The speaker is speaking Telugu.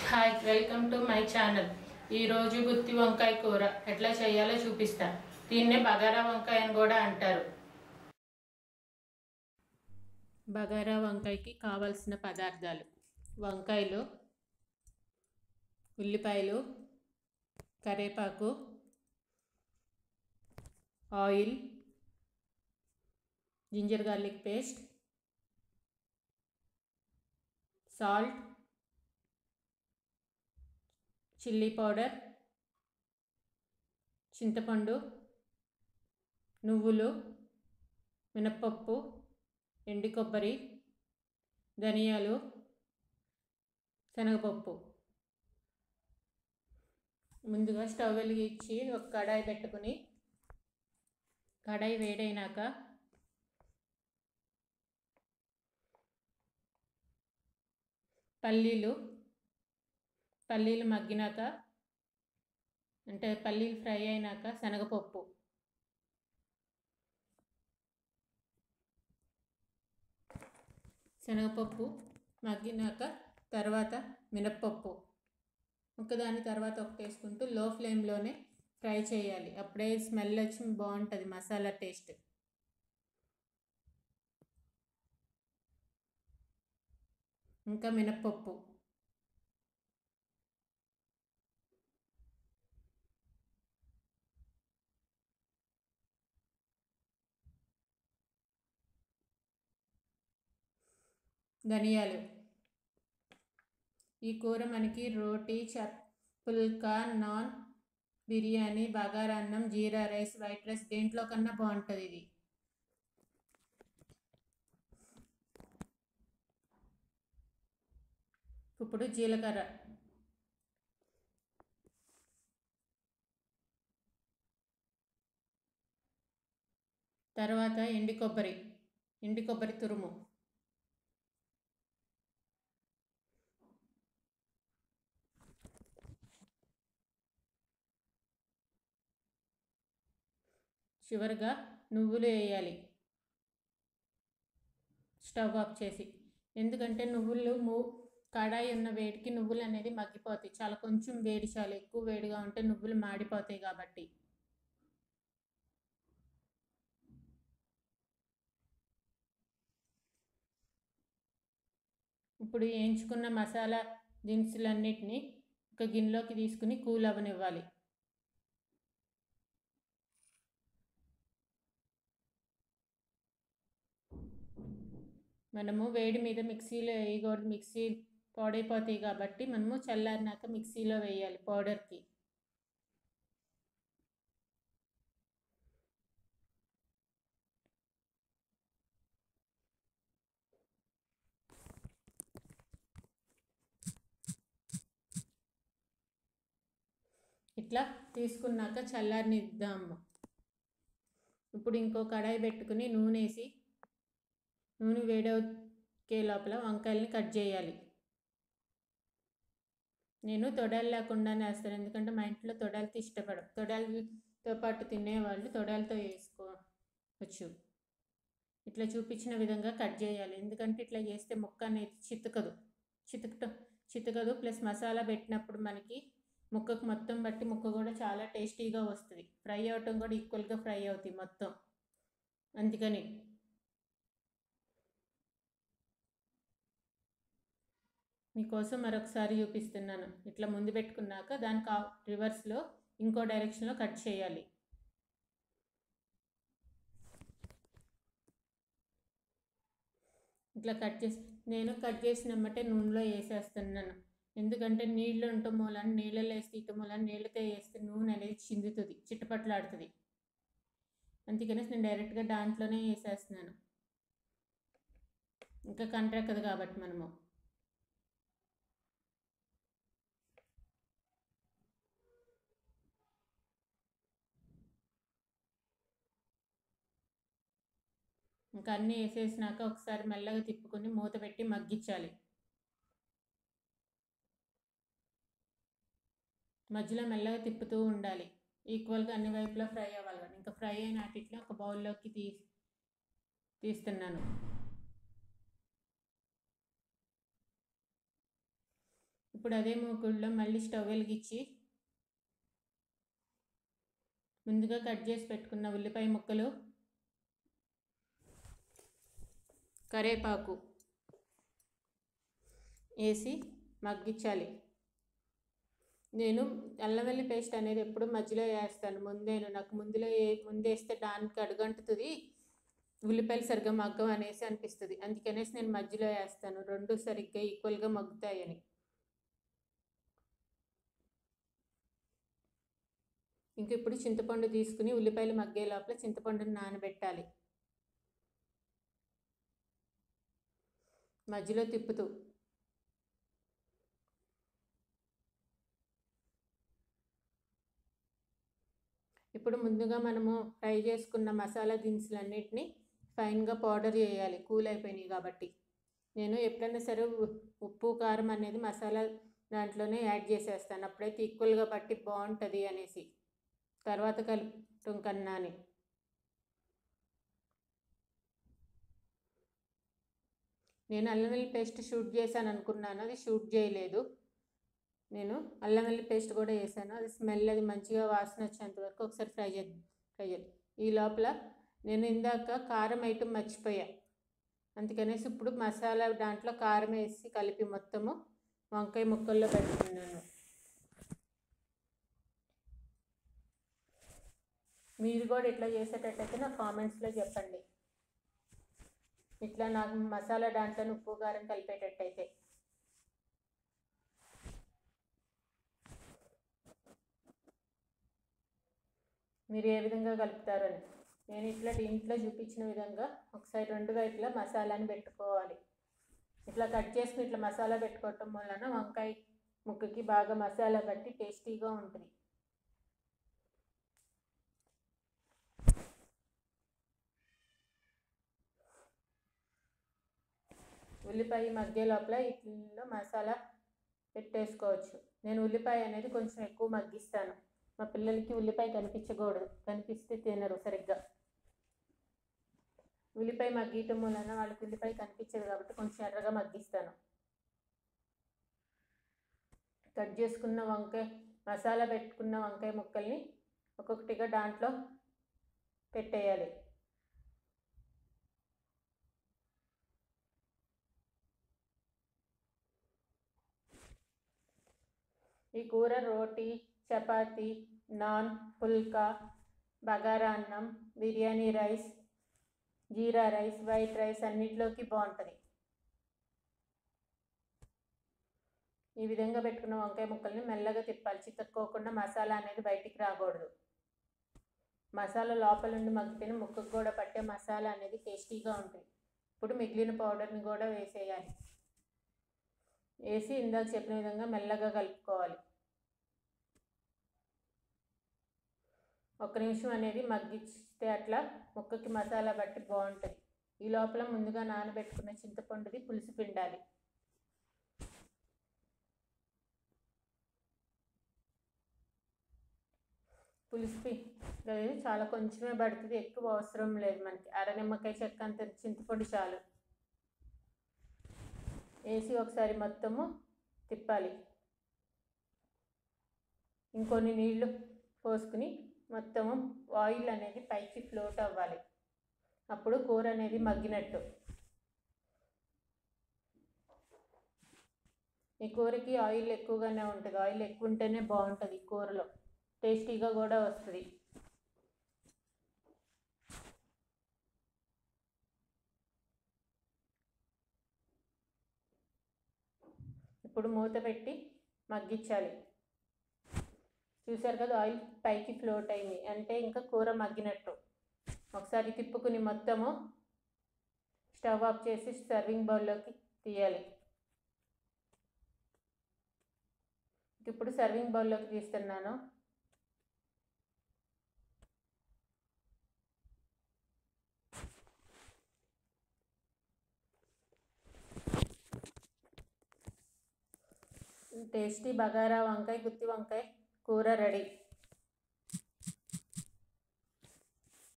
hi welcome to my channel ఈరోజు గుత్తి వంకాయ కూర ఎట్లా చేయాలో చూపిస్తా దీన్నే బగారా వంకాయ అని కూడా అంటారు బగారా వంకాయకి కావలసిన పదార్థాలు వంకాయలు ఉల్లిపాయలు కరేపాకు oil ginger garlic paste salt chilli powder చింతపండు నువ్వులు మినప్పప్పు ఎండి కొబ్బరి ధనియాలు శనగపప్పు ముందుగా స్టవ్ వెలిగించి ఒక కడాయి పెట్టుకుని కడాయి వేడైనాక పల్లీలు పల్లీలు మగ్గినాక అంటే పల్లీలు ఫ్రై అయినాక శనగపప్పు శనగపప్పు మగ్గినాక తర్వాత మినప్పప్పు ఒకదాని తర్వాత ఒకటి వేసుకుంటూ లో ఫ్లేమ్లోనే ఫ్రై చేయాలి అప్పుడే స్మెల్ వచ్చి బాగుంటుంది మసాలా టేస్ట్ ఇంకా మినప్పప్పు ధనియాలు ఈ కూర మనకి రోటీ చప్ పుల్కా నాన్ బిర్యానీ బగారా అన్నం జీరా రైస్ వైట్ రైస్ దేంట్లో కన్నా బాగుంటుంది ఇది ఇప్పుడు జీలకర్ర తర్వాత ఎండి కొబ్బరి ఎండి కొబ్బరి తురుము చివరిగా నువ్వులు వేయాలి స్టవ్ ఆఫ్ చేసి ఎందుకంటే నువ్వులు మూ కడాయి ఉన్న వేడికి నువ్వులు అనేది మగ్గిపోతాయి చాలా కొంచెం వేడి చాలా ఎక్కువ వేడిగా ఉంటే నువ్వులు మాడిపోతాయి కాబట్టి ఇప్పుడు వేయించుకున్న మసాలా దినుసులన్నిటిని ఒక గిన్నెలోకి తీసుకుని కూల్ అవ్వనివ్వాలి మనము వేడి మీద మిక్సీలో వేయకూడదు మిక్సీ పాడైపోతాయి కాబట్టి మనము చల్లారినాక మిక్సీలో వేయాలి పౌడర్కి ఇట్లా తీసుకున్నాక చల్లారనిద్దాము ఇప్పుడు ఇంకో కడాయి పెట్టుకుని నూనె వేసి నూనె వేడెక్కే లోపల వంకాయలని కట్ చేయాలి నేను తొడలు లేకుండానే వేస్తాను ఎందుకంటే మా ఇంట్లో తొడలతో ఇష్టపడం తొడలతో పాటు తినేవాళ్ళు తొడలతో వేసుకోవచ్చు ఇట్లా చూపించిన విధంగా కట్ చేయాలి ఎందుకంటే ఇట్లా చేస్తే ముక్క అనేది చితుకదు చితుకటం చితుకదు ప్లస్ మసాలా పెట్టినప్పుడు మనకి ముక్కకు మొత్తం బట్టి ముక్క కూడా చాలా టేస్టీగా వస్తుంది ఫ్రై అవటం కూడా ఈక్వల్గా ఫ్రై అవుతాయి మొత్తం అందుకని మీకోసం మరొకసారి చూపిస్తున్నాను ఇట్లా ముందు పెట్టుకున్నాక దానికి రివర్స్లో ఇంకో డైరెక్షన్లో కట్ చేయాలి ఇట్లా కట్ చేసి నేను కట్ చేసినమ్మటే నూనెలో వేసేస్తున్నాను ఎందుకంటే నీళ్ళు ఉండటం మూలన నీళ్ళలో వేసి తీయటం మూలన నీళ్ళతో వేస్తే నూనె అనేది చిందుతుంది చిట్టపట్లాడుతుంది అందుకని నేను డైరెక్ట్గా దాంట్లోనే వేసేస్తున్నాను ఇంకా కంట్రెక్కదు కాబట్టి మనము ఇంకా అన్నీ వేసేసినాక ఒకసారి మెల్లగా తిప్పుకొని మూత పెట్టి మగ్గించాలి మధ్యలో మెల్లగా తిప్పుతూ ఉండాలి ఈక్వల్గా అన్ని వైపులా ఫ్రై అవ్వాలి ఇంకా ఫ్రై అయిన వాటిట్లో ఒక బౌల్లోకి తీ తీస్తున్నాను ఇప్పుడు అదే మూకుడులో మళ్ళీ స్టవ్ వెలిగించి ముందుగా కట్ చేసి పెట్టుకున్న ఉల్లిపాయ ముక్కలు కరేపాకు వేసి మగ్గించాలి నేను అల్లం వెల్లి పేస్ట్ అనేది ఎప్పుడు మధ్యలో వేస్తాను ముందేను నాకు ముందులో ఏ ముందేస్తే దానికి అడుగంటుతుంది ఉల్లిపాయలు సరిగ్గా మగ్గం అనేసి అనిపిస్తుంది అందుకనేసి నేను మధ్యలో వేస్తాను రెండు సరిగ్గా ఈక్వల్గా మగ్గుతాయని ఇంక ఇప్పుడు చింతపండు తీసుకుని ఉల్లిపాయలు మగ్గే లోపల చింతపండుని నానబెట్టాలి మధ్యలో తిప్పుతూ ఇప్పుడు ముందుగా మనము ఫ్రై చేసుకున్న మసాలా దినుసులన్నిటిని ఫైన్గా పౌడర్ చేయాలి కూల్ అయిపోయినాయి కాబట్టి నేను ఎప్పుడైనా సరే ఉప్పు కారం అనేది మసాలా దాంట్లోనే యాడ్ చేసేస్తాను అప్పుడైతే ఈక్వల్గా పట్టి బాగుంటుంది అనేసి తర్వాత కలుపుతాం కన్నా అని నేను అల్లం వెల్లి పేస్ట్ షూట్ చేశాను అనుకున్నాను అది షూట్ చేయలేదు నేను అల్లం వెల్లి పేస్ట్ కూడా వేసాను అది స్మెల్ అది మంచిగా వాసన వచ్చేంత వరకు ఒకసారి ఫ్రై చే ఫ్రై చేయాలి ఈ లోపల నేను ఇందాక కారం ఐటమ్ మర్చిపోయా అందుకనేసి ఇప్పుడు మసాలా దాంట్లో కారం వేసి కలిపి మొత్తము వంకాయ ముక్కల్లో పెడుతున్నాను మీరు కూడా ఇట్లా చేసేటట్టయితే నా కామెంట్స్లో చెప్పండి ఇట్లా నాకు మసాలా దాంట్లో ఉప్పు కారం కలిపేటట్టయితే మీరు ఏ విధంగా కలుపుతారని నేను ఇట్లా దీంట్లో చూపించిన విధంగా ఒకసారి రెండు వైపులా మసాలాని పెట్టుకోవాలి ఇట్లా కట్ చేసుకుని ఇట్లా మసాలా పెట్టుకోవటం వలన వంకాయ ముక్కకి బాగా మసాలా పట్టి టేస్టీగా ఉంటుంది ఉల్లిపాయ మధ్య లోపల ఇట్లలో మసాలా పెట్టేసుకోవచ్చు నేను ఉల్లిపాయ అనేది కొంచెం ఎక్కువ మగ్గిస్తాను మా పిల్లలకి ఉల్లిపాయ కనిపించకూడదు కనిపిస్తే తినరు సరిగ్గా ఉల్లిపాయ మగ్గటం వలన వాళ్ళకి ఉల్లిపాయ కనిపించదు కాబట్టి కొంచెం ఎర్రగా మగ్గిస్తాను కట్ చేసుకున్న వంకాయ మసాలా పెట్టుకున్న వంకాయ ముక్కల్ని ఒక్కొక్కటిగా దాంట్లో పెట్టేయాలి ఈ కూర రోటీ చపాతి నాన్ పుల్కా బగారా అన్నం బిర్యానీ రైస్ జీరా రైస్ వైట్ రైస్ అన్నిటిలోకి బాగుంటుంది ఈ విధంగా పెట్టుకున్న వంకాయ ముక్కల్ని మెల్లగా తిప్పాలి చితక్కోకుండా మసాలా అనేది బయటికి రాకూడదు మసాలా లోపల నుండి మగ్గితేనే ముక్కకు కూడా పట్టే మసాలా అనేది టేస్టీగా ఉంటుంది ఇప్పుడు మిగిలిన పౌడర్ని కూడా వేసేయాలి వేసి ఇందాక చెప్పిన విధంగా మెల్లగా కలుపుకోవాలి ఒక నిమిషం అనేది మగ్గిస్తే అట్లా ముక్కకి మసాలా బట్టి బాగుంటుంది ఈ లోపల ముందుగా నానబెట్టుకున్న చింతపండుది పులుసు పిండాలి పులుసు పిండి చాలా కొంచెమే పడుతుంది ఎక్కువ అవసరం లేదు మనకి అర నిమ్మకాయ చెక్క అంత చింతపండు చాలు వేసి ఒకసారి మొత్తము తిప్పాలి ఇంకొన్ని నీళ్లు పోసుకుని మొత్తము ఆయిల్ అనేది పైకి ఫ్లోట్ అవ్వాలి అప్పుడు కూర అనేది మగ్గినట్టు ఈ కూరకి ఆయిల్ ఎక్కువగానే ఉంటుంది ఆయిల్ ఎక్కువ ఉంటేనే బాగుంటుంది కూరలో టేస్టీగా కూడా వస్తుంది ఇప్పుడు మూత పెట్టి మగ్గించాలి చూసారు కదా ఆయిల్ పైకి ఫ్లోట్ అయింది అంటే ఇంకా కూర మగ్గినట్టు ఒకసారి తిప్పుకుని మొత్తము స్టవ్ ఆఫ్ చేసి సర్వింగ్ బౌల్లోకి తీయాలి ఇప్పుడు సర్వింగ్ బౌల్లోకి తీస్తున్నాను టేస్టీ బగారా వంకాయ గుత్తి వంకాయ కూర రెడీ